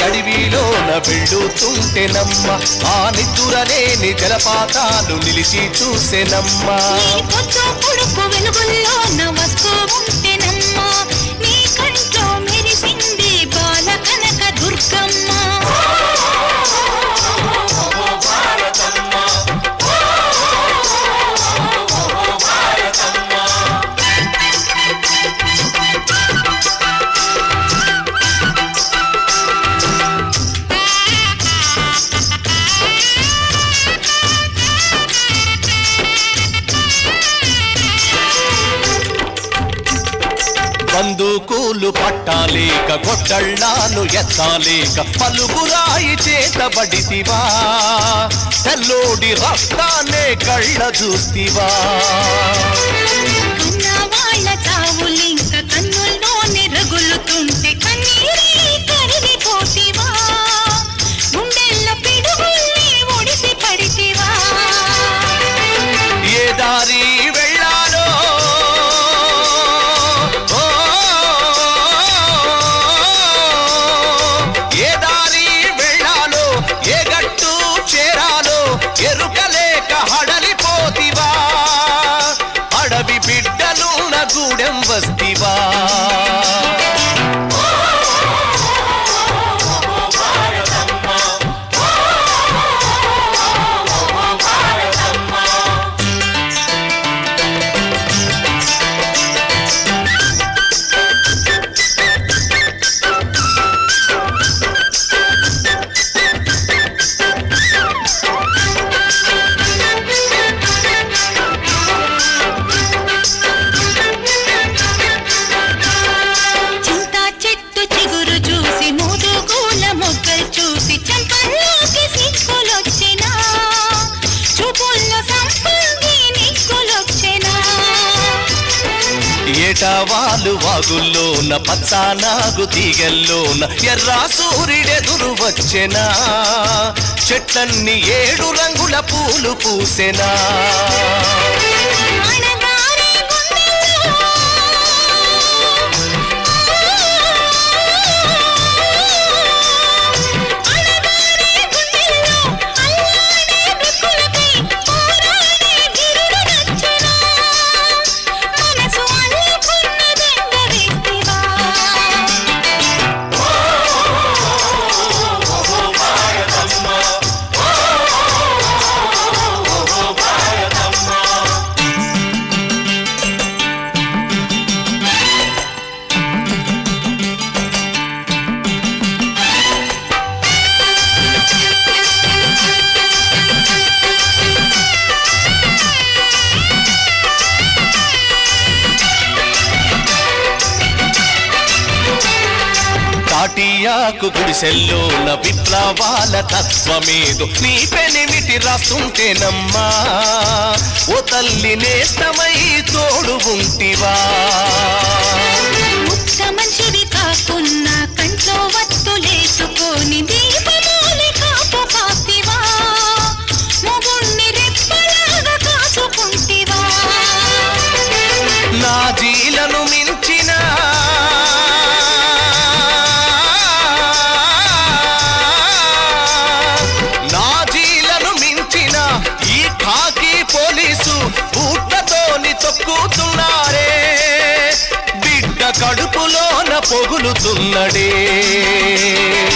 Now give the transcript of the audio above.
అడవిలోన వెళ్ళుతుంటేనమ్మ ఆ నిద్దురలేని జలపాతాలు నిలిచి చూసెనమ్మా నీ పొద్దు పొడుపు వెలుగుల్లోన వస్తూ ఉంటేనమ్మా నీ కంట్లో మెరిసింది బాల కనక దుర్గమ్మ బందుకూలు పట్టాలేక గొడ్డళ్ళాను ఎత్తాలేక పలుగురాయి చేతబడితివా తెల్లోడి రక్తాన్నే కళ్ళ చూస్తివా కన్న వాళ్ళ చావులింక కన్నుల్లోనే రగులుతుంటే కన్నీరే కరిగిపోతివా గుండెల్లో పిడుగుల్ని ఒడిసి పడితివా ఏ దారి వెళ్ళాలో ఓ, ఏ దారి వెళ్ళాలో ఏ గట్టు చేరాలో ఎరుకలేక హడలిపోతివా అడవి బిడ్డలున్న గూడెం వస్తివా చింత చెట్టు చిగురు చూసి ముదుగుల మొగ్గలు చూసి చంపల్లోకి సిక్కులొచ్చినా చూపుల్లో సంపంగి నిక్కులొచ్చినా ఏటవాలు వాగుల్లోన పచ్చానాగు తీగల్లోన ఎర్రా సూర్యుడెదురు వచ్చెనా చెట్లన్ని ఏడు రంగుల పూలు పూసెనా అణగారే గుండెల్లో అణగారే గుండెల్లో అల్లాడే మృక్కులపై పోరాడే గిరుడు నచ్చెనా మనసు అల్లుకున్న దండ వేస్తివా తాటియాకు గుడిసెల్లోన విప్లవాల తత్వమేదు నీ పెనిమిటి రాస్తుంటేనమ్మా ఓ తల్లి నేస్తమై తోడు ఉంటివా ముక్క మంచివి కాకున్నా కంట్లో వత్తులేసుకొని దీపమూలి కాపు కాస్తివా మొగుణ్ణి రెప్పలాగా కాచుకుంటివా నా జీలను మించిన నా జీలను మించిన ఈ ఖాకీ పోలీసు బూట్లతోని తొక్కుతున్నారే బిడ్డ కడుపులోన పొగులుతున్నడే